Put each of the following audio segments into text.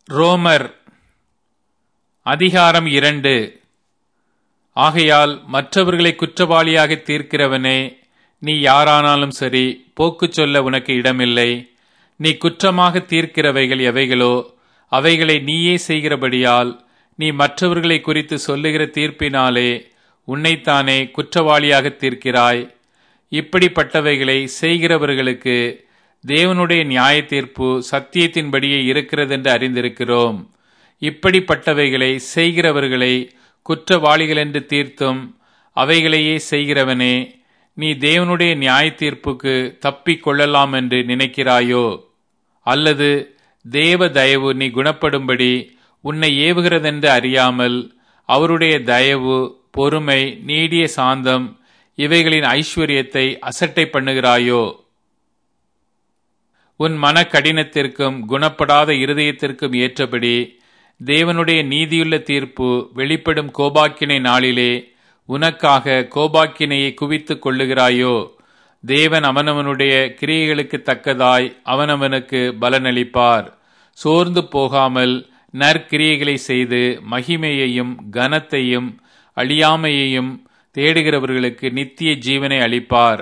ரோமர் அதிகாரம் இரண்டு ஆகையால் மற்றவர்களை குற்றவாளியாக தீர்க்கிறவனே நீ யாரானாலும் சரி போக்குச் சொல்ல உனக்கு இடமில்லை நீ குற்றமாக தீர்க்கிறவைகள் எவைகளோ அவைகளை நீயே செய்கிறபடியால் நீ மற்றவர்களை குறித்து சொல்லுகிற தீர்ப்பினாலே உன்னைத்தானே குற்றவாளியாக தீர்க்கிறாய் இப்படிப்பட்டவைகளை செய்கிறவர்களுக்கு தேவனுடைய நியாய தீர்ப்பு சத்தியத்தின்படியே இருக்கிறதென்று அறிந்திருக்கிறோம் இப்படிப்பட்டவைகளை செய்கிறவர்களை குற்றவாளிகள் என்று தீர்த்தும் அவைகளையே செய்கிறவனே நீ தேவனுடைய நியாய தீர்ப்புக்கு தப்பிக் கொள்ளலாம் என்று நினைக்கிறாயோ அல்லது தேவ தயவு நீ குணப்படும்படி உன்னை ஏவுகிறதென்று அறியாமல் அவருடைய தயவு பொறுமை நீடிய சாந்தம் இவைகளின் ஐஸ்வர்யத்தை அசட்டை பண்ணுகிறாயோ உன் மன கடினத்திற்கும் குணப்படாத இருதயத்திற்கும் ஏற்றபடி தேவனுடைய நீதியுள்ள தீர்ப்பு வெளிப்படும் கோபாக்கினை நாளிலே உனக்காக கோபாக்கினையை குவித்துக் கொள்ளுகிறாயோ தேவன் அவனவனுடைய கிரியைகளுக்கு தக்கதாய் அவனவனுக்கு பலனளிப்பார் சோர்ந்து போகாமல் நற்கிரியைகளை செய்து மகிமையையும் கனத்தையும் அழியாமையையும் தேடுகிறவர்களுக்கு நித்திய ஜீவனை அளிப்பார்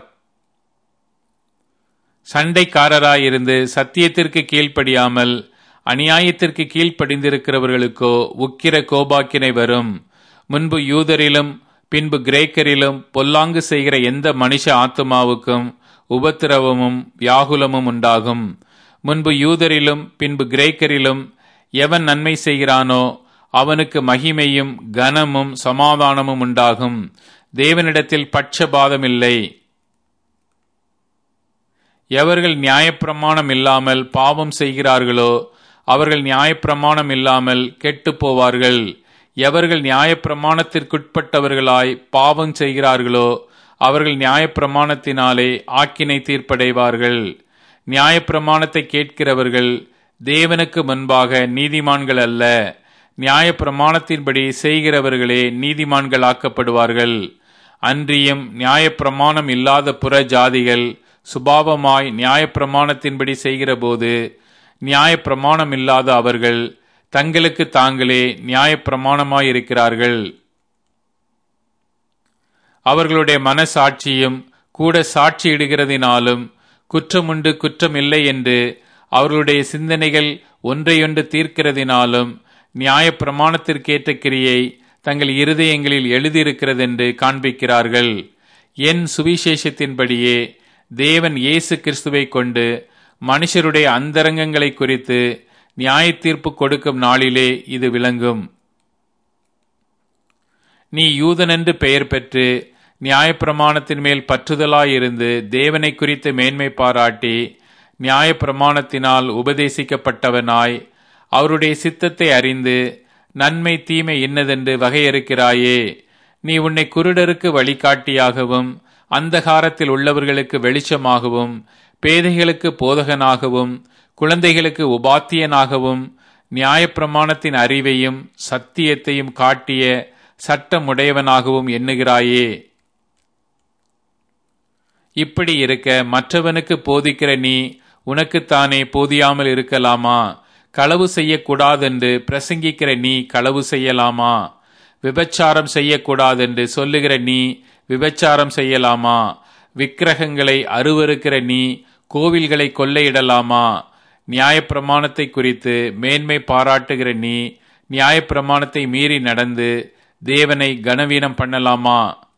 சண்டைக்காரராயிருந்து சத்தியத்திற்கு கீழ்ப்படியாமல் அநியாயத்திற்கு கீழ்ப்படிந்திருக்கிறவர்களுக்கோ உக்கிர கோபாக்கினை வரும் முன்பு யூதரிலும் பின்பு கிரேக்கரிலும் பொல்லாங்கு செய்கிற எந்த மனுஷ ஆத்மாவுக்கும் உபத்திரவமும் வியாகுலமும் உண்டாகும் முன்பு யூதரிலும் பின்பு கிரேக்கரிலும் எவன் நன்மை செய்கிறானோ அவனுக்கு மகிமையும் கனமும் சமாதானமும் உண்டாகும் தேவனிடத்தில் பட்சபாதம் இல்லை எவர்கள் நியாயப்பிரமாணம் இல்லாமல் பாவம் செய்கிறார்களோ அவர்கள் நியாயப்பிரமாணம் இல்லாமல் கெட்டு போவார்கள் எவர்கள் நியாயப்பிரமாணத்திற்குட்பட்டவர்களாய் பாவம் செய்கிறார்களோ அவர்கள் நியாயப்பிரமாணத்தினாலே ஆக்கினை தீர்ப்படைவார்கள் நியாயப்பிரமாணத்தை கேட்கிறவர்கள் தேவனுக்கு முன்பாக நீதிமான்கள் அல்ல நியாயப்பிரமாணத்தின்படி செய்கிறவர்களே நீதிமான்கள் ஆக்கப்படுவார்கள் அன்றியும் நியாயப்பிரமாணம் இல்லாத புற ஜாதிகள் சுபாவமாய் நியாயப்பிரமாணத்தின்படி செய்கிறபோது நியாயப்பிரமாணம் இல்லாத அவர்கள் தங்களுக்கு தாங்களே நியாயப்பிரமாணமாயிருக்கிறார்கள் அவர்களுடைய மனசாட்சியும் கூட சாட்சியிடுகிறதினாலும் குற்றமுண்டு குற்றமில்லை என்று அவர்களுடைய சிந்தனைகள் ஒன்றையொன்று தீர்க்கிறதினாலும் நியாயப்பிரமாணத்திற்கேற்ற கிரியை தங்கள் இருதயங்களில் எழுதியிருக்கிறதென்று காண்பிக்கிறார்கள் என் சுவிசேஷத்தின்படியே தேவன் இயேசு கிறிஸ்துவை கொண்டு மனுஷருடைய அந்தரங்கங்களை குறித்து நியாய தீர்ப்பு கொடுக்கும் நாளிலே இது விளங்கும் நீ யூதனென்று பெயர் பெற்று நியாயப்பிரமாணத்தின் மேல் பற்றுதலாயிருந்து தேவனை குறித்து மேன்மை பாராட்டி நியாயப்பிரமாணத்தினால் உபதேசிக்கப்பட்டவனாய் அவருடைய சித்தத்தை அறிந்து நன்மை தீமை இன்னதென்று வகையறுக்கிறாயே நீ உன்னை குருடருக்கு வழிகாட்டியாகவும் அந்தகாரத்தில் உள்ளவர்களுக்கு வெளிச்சமாகவும் பேதைகளுக்கு போதகனாகவும் குழந்தைகளுக்கு உபாத்தியனாகவும் நியாயப்பிரமாணத்தின் அறிவையும் சத்தியத்தையும் காட்டிய சட்டமுடையவனாகவும் எண்ணுகிறாயே இப்படி இருக்க மற்றவனுக்கு போதிக்கிற நீ உனக்குத்தானே போதியாமல் இருக்கலாமா களவு செய்யக்கூடாதென்று பிரசங்கிக்கிற நீ களவு செய்யலாமா விபச்சாரம் செய்யக்கூடாதென்று சொல்லுகிற நீ விபச்சாரம் செய்யலாமா விக்கிரகங்களை அருவருக்கிற நீ கோவில்களை கொள்ளையிடலாமா நியாயப்பிரமாணத்தை குறித்து மேன்மை பாராட்டுகிற நீ நியாயப்பிரமாணத்தை மீறி நடந்து தேவனை கனவீனம் பண்ணலாமா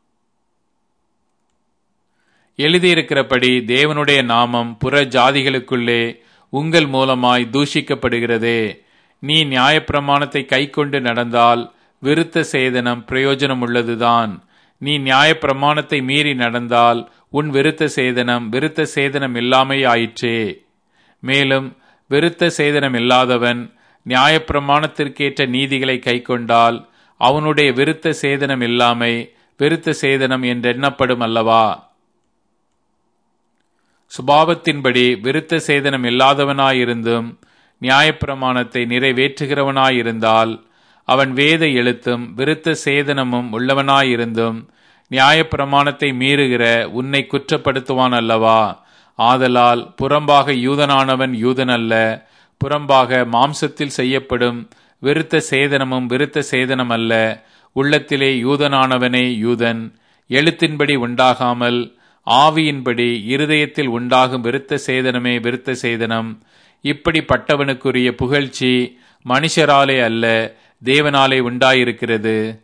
எழுதியிருக்கிறபடி தேவனுடைய நாமம் புற ஜாதிகளுக்குள்ளே உங்கள் மூலமாய் தூஷிக்கப்படுகிறதே நீ நியாயப்பிரமாணத்தை கைக்கொண்டு நடந்தால் விருத்த சேதனம் பிரயோஜனம் உள்ளதுதான் நீ நியாயப்பிரமாணத்தை மீறி நடந்தால் உன் விருத்த சேதனம் விருத்த சேதனம் இல்லாமை ஆயிற்றே மேலும் விருத்த சேதனம் இல்லாதவன் நியாயப்பிரமாணத்திற்கேற்ற நீதிகளை கைக்கொண்டால் அவனுடைய விருத்த சேதனம் இல்லாமை விருத்த சேதனம் என்றெண்ணப்படும் அல்லவா சுபாவத்தின்படி விருத்த சேதனம் இல்லாதவனாயிருந்தும் நியாயப்பிரமாணத்தை நிறைவேற்றுகிறவனாயிருந்தால் அவன் வேத எழுத்தும் விருத்த சேதனமும் உள்ளவனாயிருந்தும் நியாயப்பிரமாணத்தை மீறுகிற உன்னை குற்றப்படுத்துவான் அல்லவா ஆதலால் புறம்பாக யூதனானவன் யூதன் அல்ல புறம்பாக மாம்சத்தில் செய்யப்படும் விருத்த சேதனமும் விருத்த சேதனம் அல்ல உள்ளத்திலே யூதனானவனே யூதன் எழுத்தின்படி உண்டாகாமல் ஆவியின்படி இருதயத்தில் உண்டாகும் விருத்த சேதனமே விருத்த சேதனம் இப்படிப்பட்டவனுக்குரிய புகழ்ச்சி மனுஷராலே அல்ல தேவனாலே உண்டாயிருக்கிறது